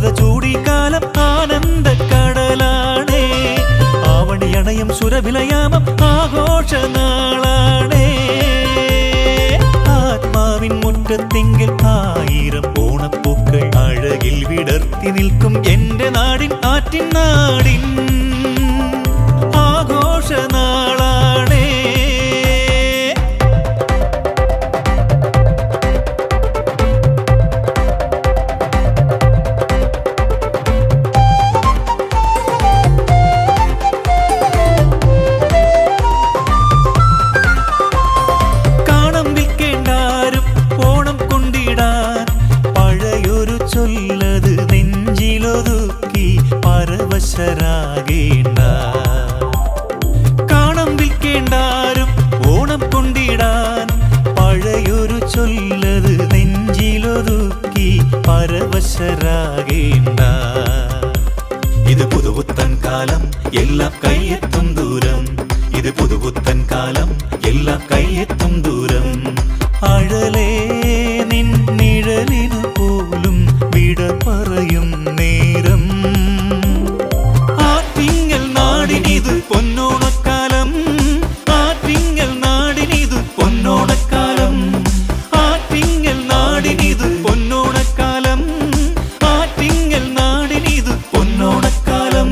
ചൂടിക്കാലം ആനന്ദ കടലാണേ ആവണിയണയം സുരവിലയാമം ആഘോഷ നാളാണേ ആത്മാവിൻ മുറ്റത്തിങ്കിൽ ആയിരം ഓണപ്പൂക്കൾ അഴകിൽ വിടർത്തി നിൽക്കും എന്റെ നാടിൻ ആറ്റിൻ നാടിൻ ആഘോഷ നാളാണേ കാണം വിൽക്കേണ്ടാരും ഓണം കൊണ്ടിടാൻ പഴയൊരു ചൊല്ലത് നെഞ്ചിലൊതുക്കി പരവശരാകേണ്ട കാണം വിൽക്കേണ്ടാരും ഓണം കൊണ്ടിടാൻ പഴയൊരു ചൊല്ലത് നെഞ്ചിലൊതുക്കി പരവശരാകേണ്ട ഇത് പുതുപുത്തൻ കാലം എല്ലാം കൈയെത്തും ദൂരം ഇത് പുതുപുത്തൻ കാലം എല്ലാം കൈയെത്തും ദൂരം അഴലേ നിൻ നിഴലിനു പോലും വിട പറയും നേരം ആറ്റിങ്ങൽ നാടിനിത് പൊന്നോണക്കാലം ആറ്റിങ്ങൽ നാടിനിത് പൊന്നോണക്കാലം ആറ്റിങ്ങൽ നാടിനിത് പൊന്നോണക്കാലം ആറ്റിങ്ങൽ നാടിനിത് പൊന്നോണക്കാലം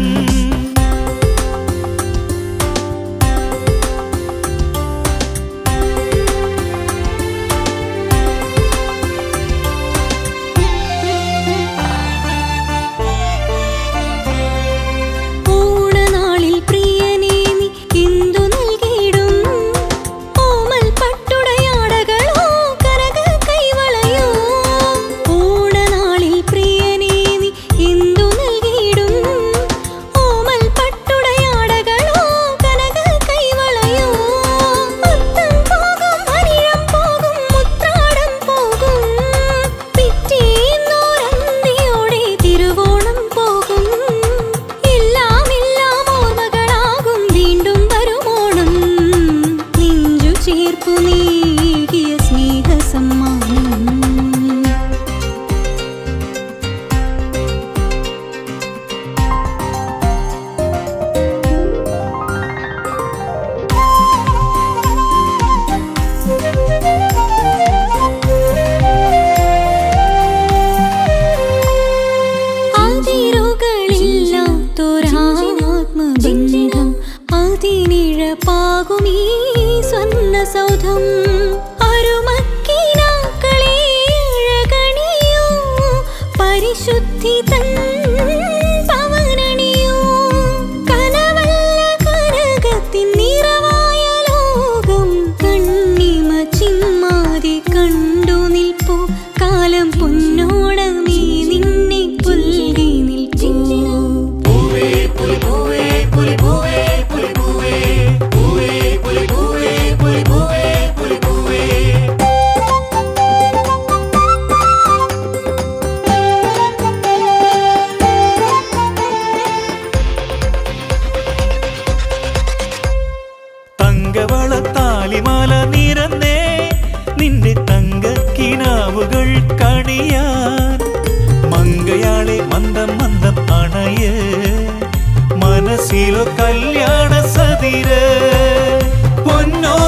ഓണനാളിൽ പ്രിയനേ നീ എന്തു നൽകിയിടും ഓമൽ പട്ടുടയാടകളോ കനക കൈവളയോ ഓണനാളിൽ പ്രിയനേ നീ എന്തു നൽകിയിടും ഓമൽ പട്ടുടയാടകളോ കനക കൈവളയോ മുത്തം പോകും അനിഴം പോകും മുത്രാടം പോകും പിറ്റേന്നോരന്തിയോടെ തിരുവോണം പോകും എല്ലാം എല്ലാം ഓർമ്മകളാകും വീണ്ടും വരുമോണം നെഞ്ചു ചേർപ്പു നീകിയ സ്നേഹ സമ്മാനം അതിരുകളില്ലാത്തൊരാത്മബന്ധം അതിനിഴപ്പാകുമീ സ്വർണ്ണ സൗധം അരുമക്കിനാക്കളെ അഴകണിയോ പരിശുദ്ധി തൻ പവനണിയോ കനവല്ല കനകത്തിൻ നിറവായ ലോകം കണ്ണിമ ചിമ്മാതെ കണ്ടു നിൽപ്പു കാലം പൊന്നോടമേ നിന്നെ പുൽകി നിൽപ്പൂ തങ്കവള താലിമാല നിരന്നേ നിന്റെ തങ്ക കിനാവുകൾ കണിയാൻ മങ്കയാളെ മന്ദം മന്ദം അണയ മനസ്സിലോ കല്യാണ സതിര് പൊന്നോ